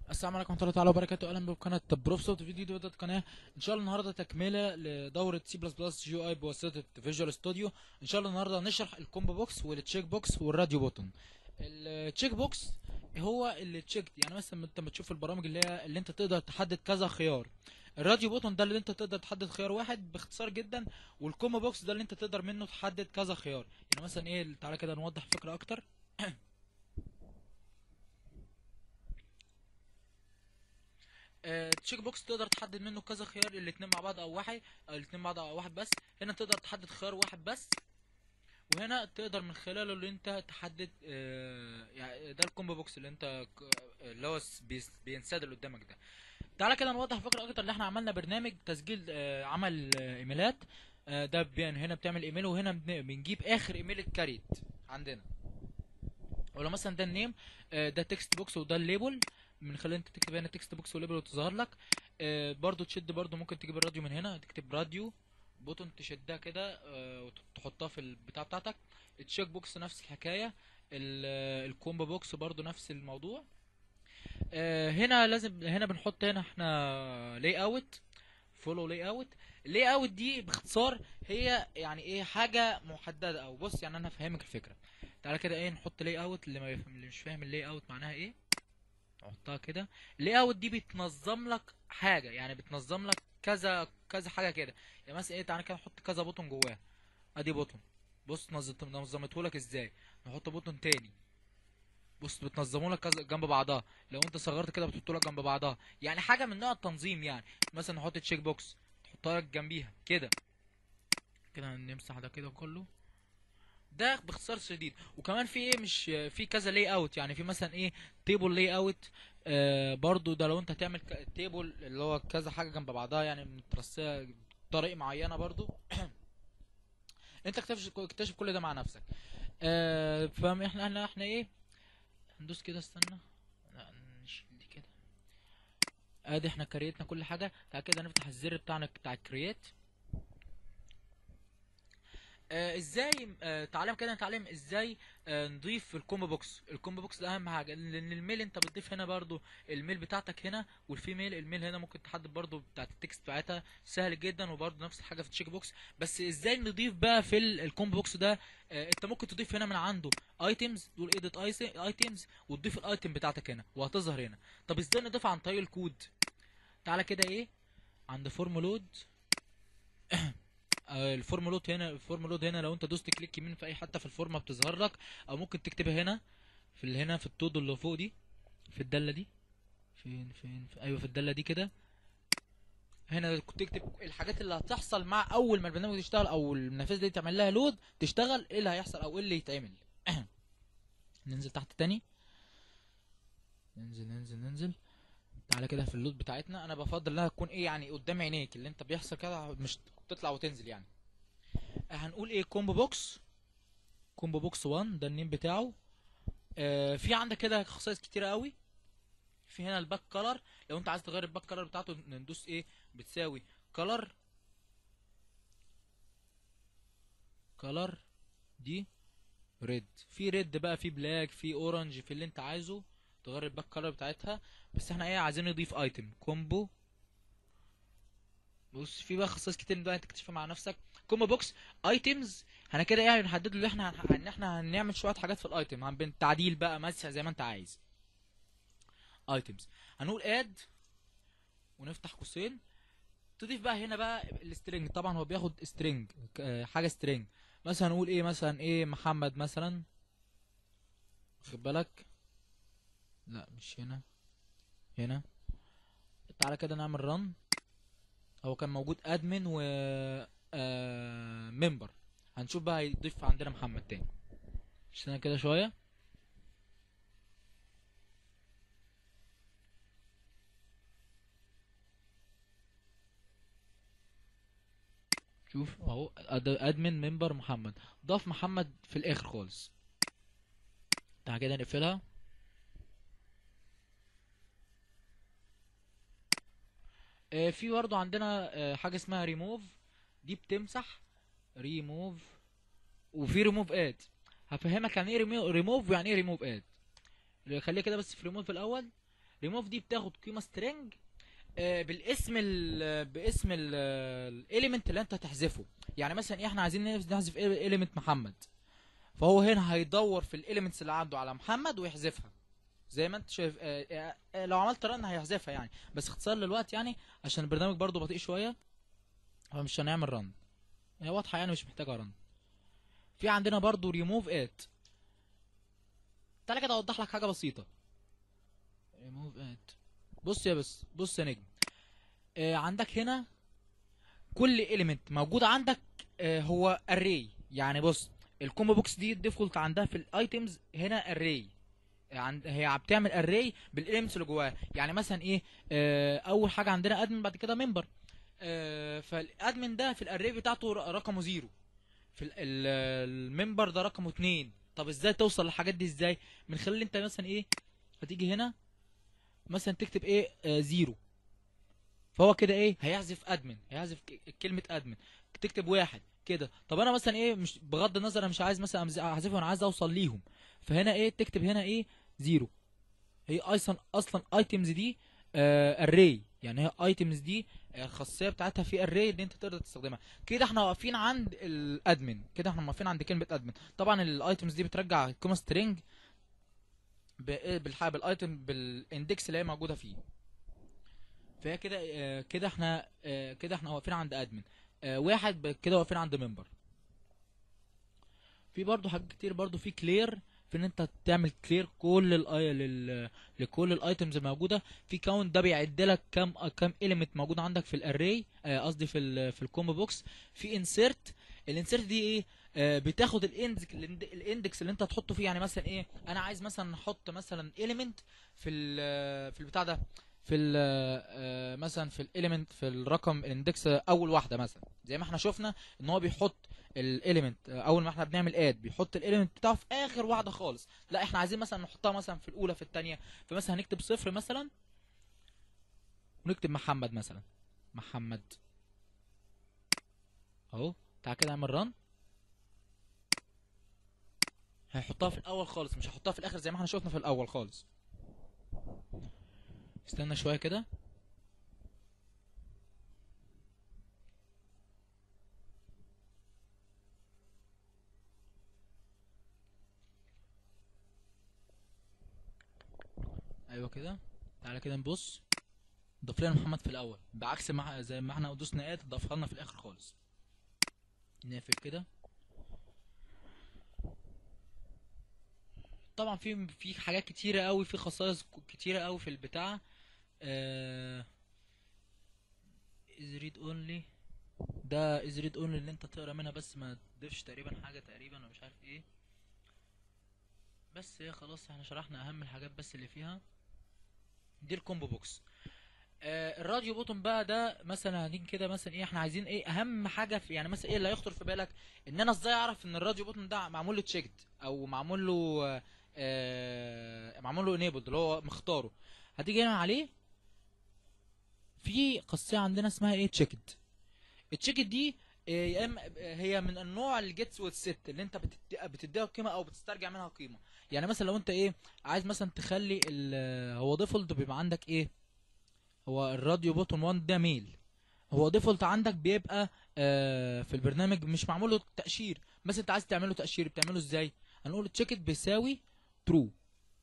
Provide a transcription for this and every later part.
السلام عليكم ورحمه الله تعالى وبركاته اهلا بكم قناه بروف صوت فيديو دي بدات قناه ان شاء الله النهارده تكمله لدوره سي بلس بلس جي اي بواسطه فيجوال ستوديو ان شاء الله النهارده هنشرح الكومبو بوكس والتشيك بوكس والراديو بوتون التشيك بوكس هو اللي تشيك يعني مثلا انت بتشوف البرامج اللي هي اللي انت تقدر تحدد كذا خيار الراديو بوتون ده اللي انت تقدر تحدد خيار واحد باختصار جدا والكومبو بوكس ده اللي انت تقدر منه تحدد كذا خيار يعني مثلا ايه تعالى كده نوضح الفكره اكتر تشيك بوكس تقدر تحدد منه كذا خيار الاتنين مع بعض او واحد او الاتنين مع بعض او واحد بس هنا تقدر تحدد خيار واحد بس وهنا تقدر من خلاله اللي انت تحدد آه يعني ده الكومبو بوكس اللي انت ك- اللي هو س- بيس- بينساد اللي قدامك ده تعالى كده نوضح فكره اكتر اللي احنا عملنا برنامج تسجيل آه عمل آه ايميلات آه ده بين هنا بتعمل ايميل وهنا بن- بنجيب اخر ايميل اتكريت عندنا ولو مثلا ده النيم آه، ده تكست بوكس وده الليبل من خلال انت تكتب هنا تكست بوكس وليبل وتظهر لك آه، برضو تشد برضو ممكن تجيب الراديو من هنا تكتب راديو بوتون تشدها كده آه، وتحطها في البتاع بتاعتك التشيك بوكس نفس الحكايه ال- آه، الكومبو بوكس برضو نفس الموضوع آه، هنا لازم هنا بنحط هنا احنا لاي اوت فولو لاي اوت اللاي اوت دي باختصار هي يعني ايه حاجه محدده او بص يعني انا هفهمك الفكره تعالى كده ايه نحط لاي اوت اللي ما يفهم اللي مش فاهم اللاي اوت معناها ايه نحطها كده اللاي اوت دي بتنظم لك حاجه يعني بتنظم لك كذا كذا حاجه كده يعني مثلا ايه تعالى كده نحط كذا بوتون جواه ادي بوتون بص نظمت نظمته لك ازاي نحط بوتون تاني بص بتنظموا لك كذا جنب بعضها لو انت صغرت كده بتحط لك جنب بعضها يعني حاجه من نوع التنظيم يعني مثلا نحط تشيك بوكس تحطها لك جنبيها كده كده نمسح ده كده كله ده باختصار شديد وكمان في ايه مش في كذا لاي اوت يعني في مثلا ايه تيبل لاي اوت آه برضو ده لو انت تعمل تيبل اللي هو كذا حاجه جنب بعضها يعني مترصيه بطريقه معينه برضو انت اكتشف اكتشف كل ده مع نفسك آه فاحنا احنا احنا ايه ندوس كده استنى لا نشيل دي كده ادي احنا كريتنا كل حاجه تعالى كده نفتح الزر بتاعنا بتاع الكرييت آه ازاي آه تعلم كده نتعلم ازاي آه نضيف في الكومبو بوكس الكومبو بوكس ده اهم حاجه لان الميل انت بتضيف هنا برضو الميل بتاعتك هنا والفيميل الميل هنا ممكن تحدد برضو بتاعت التكست بتاعتها سهل جدا وبرضو نفس الحاجه في التشيك بوكس بس ازاي نضيف بقى في ال- الكومبو بوكس ده آه انت ممكن تضيف هنا من عنده ايتمز تقول ايديت ايتمز وتضيف الايتم بتاعتك هنا وهتظهر هنا طب ازاي نضيف عن طريق الكود تعالى كده ايه عند فورم لود آه، الفورم لود هنا الفورم لود هنا لو انت دوست كليك يمين في اي حته في الفورمه بتظهر لك او ممكن تكتبها هنا في ال- هنا في التود اللي فوق دي في الداله دي فين فين في ايوه في الداله دي كده هنا كنت تكتب الحاجات اللي هتحصل مع اول ما البرنامج يشتغل او النافذه دي تعمل لها لود تشتغل ايه اللي هيحصل او ايه اللي يتعمل ننزل تحت تاني ننزل ننزل ننزل تعالى كده في اللود بتاعتنا انا بفضل انها تكون ايه يعني قدام عينيك اللي انت بيحصل كده مش تطلع وتنزل يعني هنقول ايه كومبو بوكس كومبو بوكس 1 ده النيم بتاعه آه في عندك كده خصائص كتيره قوي في هنا الباك كلر لو انت عايز تغير الباك كلر بتاعته ندوس ايه بتساوي كلر كلر دي ريد في ريد بقى في بلاك في اورنج في اللي انت عايزه تغير الباك كلر بتاعتها بس احنا ايه عايزين نضيف ايتم كومبو بص في بقى خصائص كتير بقى تكتشفها مع نفسك كومبو بوكس ايتمز احنا كده يعني بنحدد له ان احنا هن- ان احنا هنعمل شويه حاجات في الايتم عن بين تعديل بقى مسح زي ما انت عايز ايتمز هنقول اد ونفتح قوسين تضيف بقى هنا بقى السترنج طبعا هو بياخد سترنج حاجه سترنج مثلا نقول ايه مثلا ايه محمد مثلا واخد بالك لا مش هنا هنا تعالى كده نعمل رن هو كان موجود ادمن و آه... ممبر هنشوف بقى هيضيف عندنا محمد تاني استنى كده شويه شوف اهو ادمن ممبر محمد ضاف محمد في الاخر خالص تعالى كده نقفلها آه، في برضه عندنا آه، حاجه اسمها ريموف دي بتمسح ريموف وفي ريموف اد هفهمك يعني ايه ريموف ويعني ايه ريموف اد خليها كده بس في ريموف الاول ريموف دي بتاخد قيمه سترينج بالاسم ال باسم الاليمنت اللي انت هتحذفه يعني مثلا ايه احنا عايزين نحذف اليمنت محمد فهو هنا هيدور في الاليمنتس اللي عنده على محمد ويحذفها زي ما انت شايف آه، آه، لو عملت رن هيحذفها يعني بس اختصار للوقت يعني عشان البرنامج برضو بطيء شويه فمش هنعمل رن هي واضحه يعني مش محتاجه رن في عندنا برضو ريموف ات تعالى كده اوضح لك حاجه بسيطه ريموف ات بص يا بس بص يا نجم آه عندك هنا كل اليمنت موجود عندك آه هو اري يعني بص الكومبو بوكس دي الديفولت عندها في الايتمز هنا اري عند هي بتعمل اري بالاليمنتس اللي جواها يعني مثلا ايه آه اول حاجه عندنا ادمن بعد كده ممبر آه فالادمن ده في الاري بتاعته ر- رقمه زيرو في ال- ال- الممبر ده رقمه اتنين طب ازاي توصل للحاجات دي ازاي من خلال انت مثلا ايه هتيجي هنا مثلا تكتب ايه آه زيرو فهو كده ايه هيحذف ادمن هيحذف ك- كلمه ادمن تكتب واحد كده طب انا مثلا ايه مش بغض النظر انا مش عايز مثلا أمز- احذفهم انا عايز اوصل ليهم فهنا ايه تكتب هنا ايه زيرو هي اصلا اصلا ايتمز دي اري يعني هي ايتمز دي آه، الخاصيه بتاعتها في اري اللي انت تقدر تستخدمها كده احنا واقفين عند الادمن كده احنا واقفين عند كلمه ادمن طبعا الايتمز دي بترجع قيمه سترينج بالحاجه بالايتم بالاندكس اللي هي موجوده فيه فهي كده آه، كده احنا آه، كده احنا واقفين عند ادمن واحد ب- كده واقفين عند ممبر في برضو حاجات كتير برضو في كلير في ان انت تعمل كلير كل الاي لل... لكل الايتمز الموجوده في كاونت ده بيعد لك كام كام اليمنت موجود عندك في الاري قصدي في ال... في الكومبو بوكس في انسيرت الانسيرت دي ايه آه بتاخد الاندكس الاندكس اللي انت هتحطه فيه يعني مثلا ايه انا عايز مثلا احط مثلا اليمنت في ال... في البتاع ده في ال آه، مثلا في الاليمنت في الرقم الاندكس اول واحده مثلا زي ما احنا شفنا ان هو بيحط الاليمنت اول ما احنا بنعمل اد بيحط الاليمنت بتاعه في اخر واحده خالص لا احنا عايزين مثلا نحطها مثلا في الاولى في الثانيه فمثلا هنكتب صفر مثلا ونكتب محمد مثلا محمد اهو تعال كده اعمل رن هيحطها في الاول خالص مش هيحطها في الاخر زي ما احنا شفنا في الاول خالص استنى شويه كده ايوه كده تعالى كده نبص ضاف لنا محمد في الاول بعكس ما زي ما احنا دوسنا اد ضافها لنا في الاخر خالص نقفل كده طبعا في في حاجات كتيره قوي في خصائص ك- كتيره قوي في البتاع آه is read only ده is read only اللي انت تقرا منها بس ما تضيفش تقريبا حاجه تقريبا انا مش عارف ايه بس هي خلاص احنا شرحنا اهم الحاجات بس اللي فيها دي الكومبو بوكس آه الراديو بوتون بقى ده مثلا هنيجي كده مثلا ايه احنا عايزين ايه اهم حاجه في يعني مثلا ايه اللي هيخطر في بالك ان انا ازاي اعرف ان الراديو بوتون ده معمول له تشيكد او معمول له آه، آه معمول له انيبلد اللي هو مختاره هتيجي هنا عليه في خاصيه عندنا اسمها ايه تشيكد التشيكد دي آه، يا اما آه، هي من النوع الجيتس والست اللي انت بتدي- بتديها قيمه او بتسترجع منها قيمه يعني مثلا لو انت ايه عايز مثلا تخلي ال- هو ديفولت بيبقى عندك ايه هو الراديو بوتون 1 ده ميل هو ديفولت عندك بيبقى آه في البرنامج مش معمول له تأشير بس انت عايز تعمله تأشير بتعمله ازاي هنقول تشيكت بيساوي ترو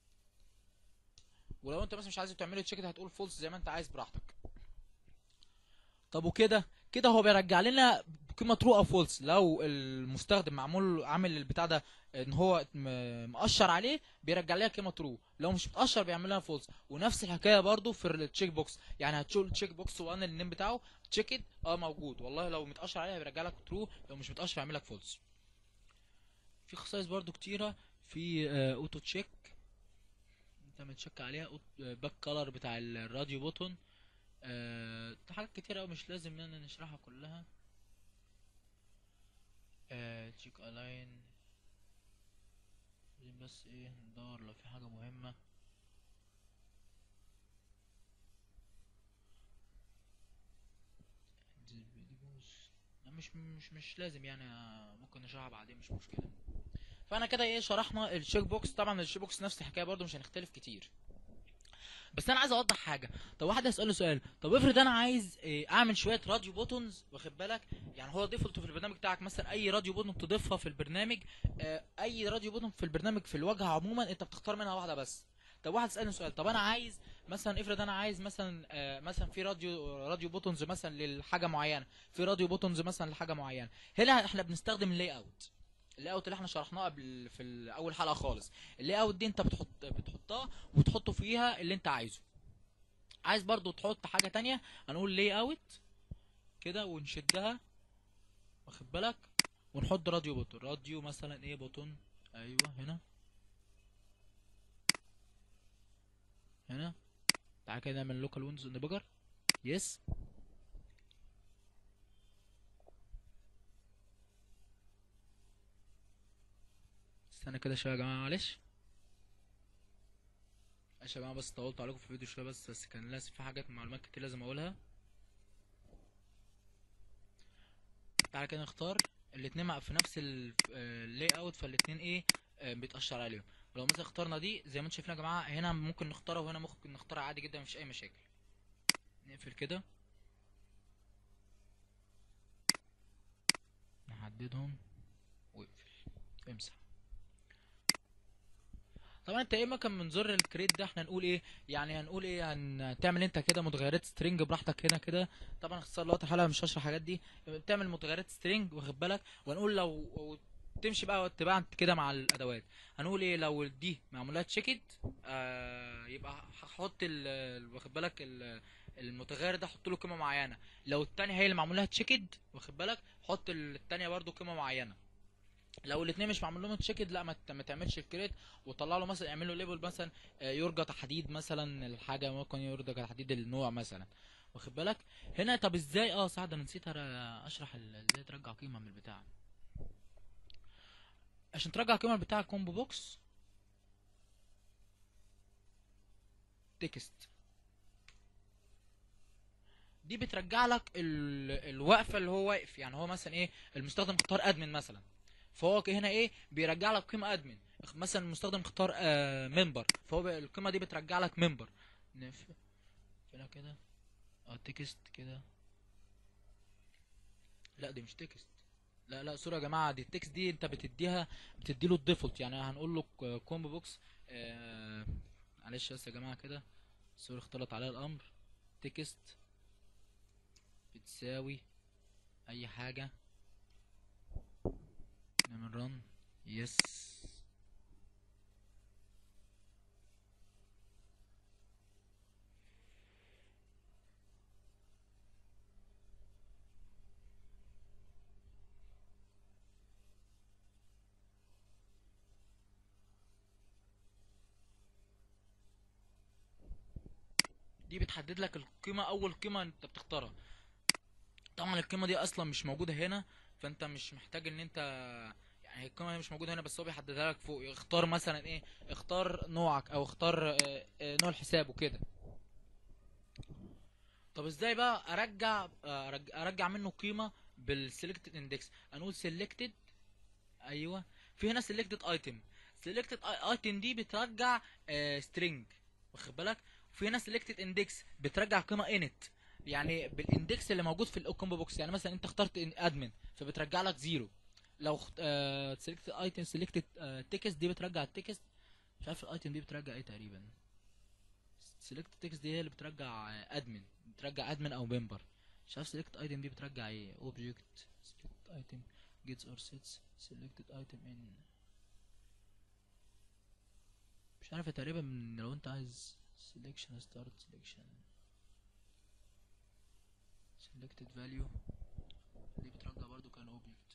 ولو انت مثلا مش عايز تعمله تشيكت هتقول فولس زي ما انت عايز براحتك طب وكده كده هو بيرجع لنا قيمه ترو او فولس لو المستخدم معمول عامل البتاع ده ان هو م- مقشر عليه بيرجع لنا قيمه ترو لو مش متقشر بيعمل لنا فولس ونفس الحكايه برضو في التشيك بوكس يعني هتشوف التشيك بوكس 1 النيم بتاعه تشيكد اه موجود والله لو متقشر عليه هيرجع لك ترو لو مش متقشر هيعمل لك فولس في خصائص برضو كتيره في آه اوتو تشيك انت بتشيك عليها باك كلر بتاع الراديو بوتون آه حاجات كتيره قوي مش لازم يعني نشرحها كلها آه تشيك الاين عايزين بس ايه ندور لو في حاجة مهمة لا، مش مش مش لازم يعني آه، ممكن نشرحها بعدين مش مشكلة فانا كده ايه شرحنا الشيك بوكس طبعا الشيك بوكس نفس الحكاية برضو مش هنختلف كتير بس انا عايز اوضح حاجه طب واحد هيسالني سؤال طب افرض انا عايز إيه، اعمل شويه راديو بوتونز واخد بالك يعني هو ديفولت في البرنامج بتاعك مثلا اي راديو بوتون تضيفها في البرنامج آه، اي راديو بوتون في البرنامج في الواجهه عموما انت بتختار منها واحده بس طب واحد سالني سؤال طب انا عايز مثلا افرض انا عايز مثلا آه، مثلا في راديو راديو بوتونز مثلا للحاجه معينه في راديو بوتونز مثلا لحاجه معينه هنا احنا بنستخدم اللاي اوت اللاي اوت اللي احنا شرحناه قبل في ال- اول حلقه خالص اللاي اوت دي انت بتحط بتحطها وتحطه فيها اللي انت عايزه عايز برضو تحط حاجه تانية هنقول لاي اوت كده ونشدها واخد بالك ونحط راديو بوتون راديو مثلا ايه بوتون ايوه هنا هنا تعالى كده نعمل لوكال ويندوز ديبجر يس استنى كده شويه يا جماعه معلش يا جماعه بس طولت عليكم في الفيديو شويه بس بس كان لازم في حاجات معلومات كتير لازم اقولها تعالى كده نختار الاتنين مع في نفس اللاي اوت فالاتنين ايه آه، بيتأشر عليهم ولو مثلا اخترنا دي زي ما انتم شايفين يا جماعه هنا ممكن نختارها وهنا ممكن نختارها عادي جدا مفيش اي مشاكل نقفل كده نحددهم واقفل امسح طبعا انت ايه ما كان من زر الكريت ده احنا نقول ايه يعني هنقول ايه هنعمل انت كده متغيرات سترينج براحتك هنا كده طبعا اختصار لوقت الحلقه مش هشرح الحاجات دي بتعمل متغيرات سترينج واخد بالك وهنقول لو تمشي بقى واتباع كده مع الادوات هنقول ايه لو دي معمولها تشيكد آه يبقى هحط ال- ال- واخد بالك ال- المتغير ده احط له قيمه معينه لو التانية هي اللي معمولها تشيكد واخد بالك حط التانية برضو قيمه معينه لو الاثنين مش معمول لهم تشيكد لا ما ت- ما تعملش الكريت وطلع له مثلا اعمل له ليبل مثلا آه، يرجى تحديد مثلا الحاجه ممكن يرجى تحديد النوع مثلا واخد بالك هنا طب ازاي اه صح ده انا نسيت أر- اشرح ال- ازاي ترجع قيمه من البتاع عشان ترجع قيمه من بتاع الكومبو بوكس تكست دي بترجع لك ال... الوقفه اللي هو واقف يعني هو مثلا ايه المستخدم اختار ادمن مثلا فهو ك- هنا ايه بيرجع لك قيمه ادمن مثلا المستخدم اختار آه ممبر فهو ب- القيمه دي بترجع لك ممبر نقفلها كده اه تكست كده لا دي مش تكست لا لا سوري يا جماعه دي التكست دي انت بتديها بتدي له الديفولت يعني هنقول له ك- كومبو بوكس آه معلش بس يا جماعه كده سوري اختلط عليا الامر تكست بتساوي اي حاجه نعمل رن يس دي بتحدد لك القيمه اول قيمه انت بتختارها طبعا القيمه دي اصلا مش موجوده هنا فانت مش محتاج ان انت يعني هي القيمه دي مش موجوده هنا بس هو بيحددها لك فوق اختار مثلا ايه اختار نوعك او اختار آه، آه، نوع الحساب وكده طب ازاي بقى ارجع آه، أرج- ارجع منه قيمه بالسيلكتد اندكس هنقول سيلكتد ايوه في هنا سيلكتد ايتم سيلكتد ايتم دي بترجع سترينج واخد بالك وفي هنا سيلكتد اندكس بترجع قيمه انت يعني بالاندكس اللي موجود في الكومبو بوكس يعني مثلا انت اخترت ادمن فبترجع لك زيرو لو سيلكتد ايتم سيلكتد تكست دي بترجع التكست مش عارف الايتم دي بترجع ايه تقريبا سيلكت تكست دي هي اللي بترجع ادمن بترجع ادمن او ممبر مش عارف سيلكت ايتم دي بترجع ايه اوبجكت سيلكت ايتم gets or sets selected item in مش عارف تقريبا من لو انت عايز selection start selection selected value دي بترجع برضو كان object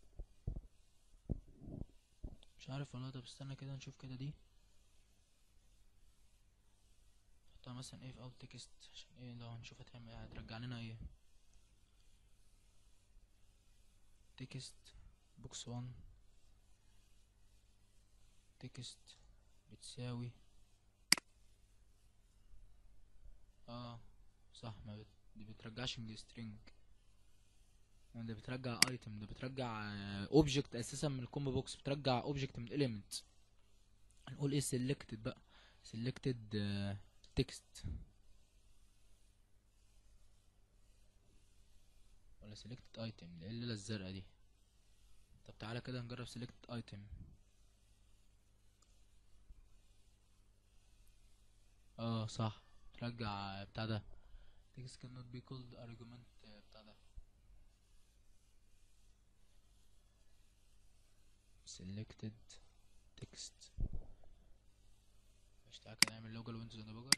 مش عارف والله طب استنى كده نشوف كده دي نحطها مثلا ايه في اول تكست عشان ايه لو هنشوف هتعمل هترجع لنا ايه تكست بوكس 1 تكست بتساوي اه صح ما بت... دي بترجعش من السترينج ده بترجع ايتم ده بترجع اوبجكت اساسا من الكومبو بوكس بترجع اوبجكت من اليمنت هنقول ايه سيلكتد بقى سيلكتد text ولا selected item ده ايه الليلة الزرقاء دي طب تعالى كده نجرب selected item اه صح ترجع بتاع ده text cannot be called argument آه، بتاع ده selected text مش تعالى كده نعمل لوجو الويندوز ديبجر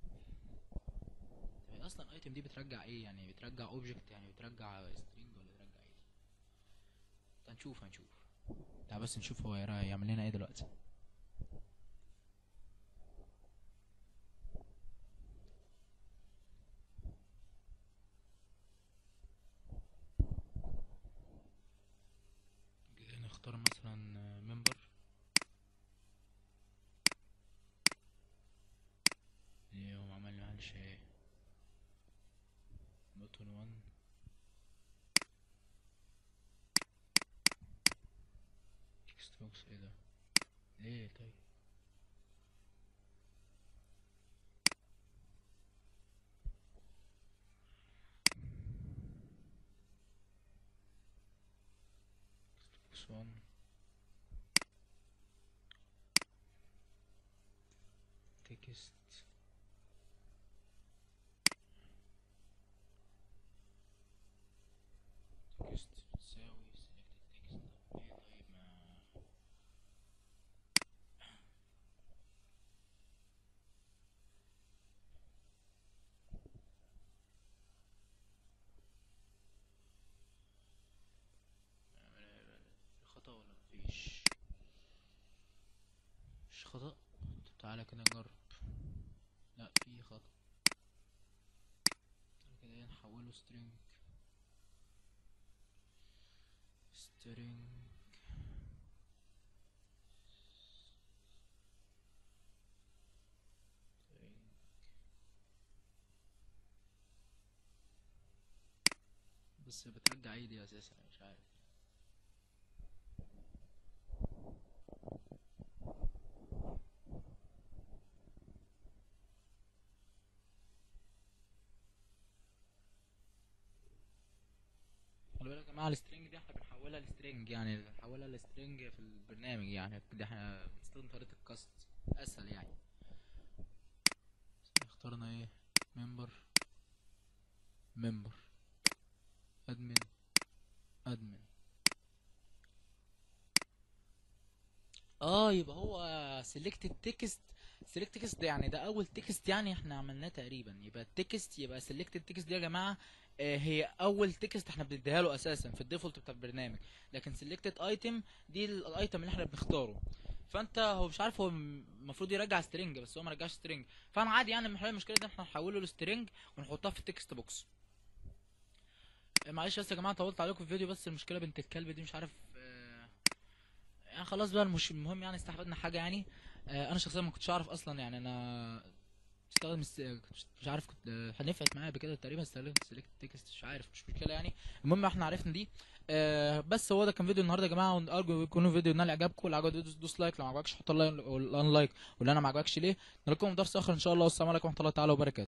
هي اصلا الايتم دي بترجع ايه يعني بترجع اوبجكت يعني بترجع string ولا بترجع ايه هنشوف هنشوف تعال بس نشوف هو يرا- يعمل لنا ايه دلوقتي كده نختار مثلا ممبر ايه هو عمل معلش ايه بوتون 1 تكست بوكس ايه ده ليه طيب تكست بوكس 1 تكست تكست بتساوي selected text طب ايه طيب ما نعمل ايه بقى؟ في خطأ ولا مفيش مش خطأ طب تعالى كده نجرب لا في خطأ تعالى كده ايه نحوله string string string بس بترجع ايه دي اساسا مش عارف خلي بالك يا جماعه السترنج دي احنا بنحولها لسترنج يعني بنحولها لسترنج في البرنامج يعني دي احنا بنستخدم طريقه الكاست اسهل يعني اخترنا ايه ممبر ممبر ادمن ادمن اه يبقى هو سيلكتد تكست سيلكت تكست ده يعني ده اول تكست يعني احنا عملناه تقريبا يبقى التكست يبقى سيلكتد تكست دي يا جماعه آه، هي اول تكست احنا بنديها له اساسا في الديفولت بتاع البرنامج لكن سيلكتد ايتم دي الايتم اللي احنا بنختاره فانت هو مش عارف هو م- المفروض يرجع سترينج بس هو ما رجعش سترينج فانا عادي يعني من حل المشكله دي احنا نحوله لسترينج ونحطها في التكست بوكس آه، معلش بس يا جماعه طولت عليكم في الفيديو بس المشكله بنت الكلب دي مش عارف آه، يعني خلاص بقى مش المهم يعني استفدنا حاجه يعني آه، انا شخصيا ما كنتش اعرف اصلا يعني انا استخدم الس... مش عارف كنت آه، نفعت معايا بكده تقريبا استخدمت سيلكت تكست مش عارف مش مشكله يعني المهم احنا عرفنا دي آه بس هو ده كان فيديو النهارده يا جماعه ارجو يكون فيديو نال اعجابكم اللي عجبك دوس, دوس لايك لو ما عجبكش حط اللايك والان لايك واللي انا ما عجبكش ليه نراكم في درس اخر ان شاء الله والسلام عليكم ورحمه الله تعالى وبركاته